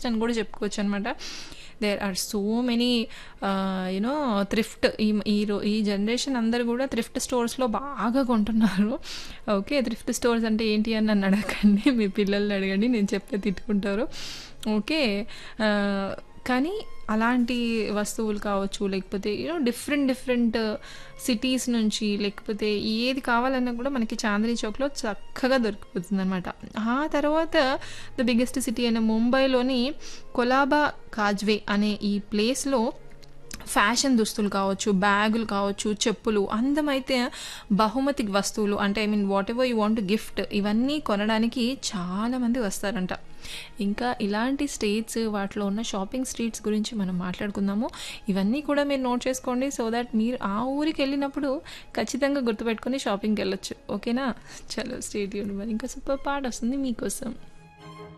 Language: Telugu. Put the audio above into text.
బిగ్గెస్ట్ అని కూడా చెప్పుకోవచ్చు అనమాట there are so many you know thrift ఈ ఈ రో ఈ జనరేషన్ అందరు కూడా థ్రిఫ్ట్ స్టోర్స్లో బాగా కొంటున్నారు ఓకే థ్రిఫ్ట్ స్టోర్స్ అంటే ఏంటి అని నన్ను అడగండి మీ పిల్లల్ని అడగండి నేను చెప్తే తిట్టుకుంటారు ఓకే ఆ, కానీ అలాంటి వస్తువులు కావచ్చు లేకపోతే యూనో డిఫరెంట్ డిఫరెంట్ సిటీస్ నుంచి లేకపోతే ఏది కావాలన్నా కూడా మనకి చాందనీ చౌక్లో చక్కగా దొరికిపోతుంది అనమాట ఆ తర్వాత ద బిగ్గెస్ట్ సిటీ అయిన ముంబైలోని కొలాబా కాజ్వే అనే ఈ ప్లేస్లో ఫ్యాషన్ దుస్తులు కావచ్చు బ్యాగులు కావచ్చు చెప్పులు అందమైతే బహుమతి వస్తువులు అంటే I mean whatever you want gift ఇవన్నీ కొనడానికి చాలామంది వస్తారంట ఇంకా ఇలాంటి స్టేట్స్ వాటిలో ఉన్న షాపింగ్ స్ట్రీట్స్ గురించి మనం మాట్లాడుకుందాము ఇవన్నీ కూడా మీరు నోట్ చేసుకోండి సో దట్ మీరు ఆ ఊరికి వెళ్ళినప్పుడు ఖచ్చితంగా గుర్తుపెట్టుకొని షాపింగ్కి వెళ్ళొచ్చు ఓకేనా చలో స్టేట్ మరి ఇంకా సూపర్ పార్ట్ వస్తుంది మీకోసం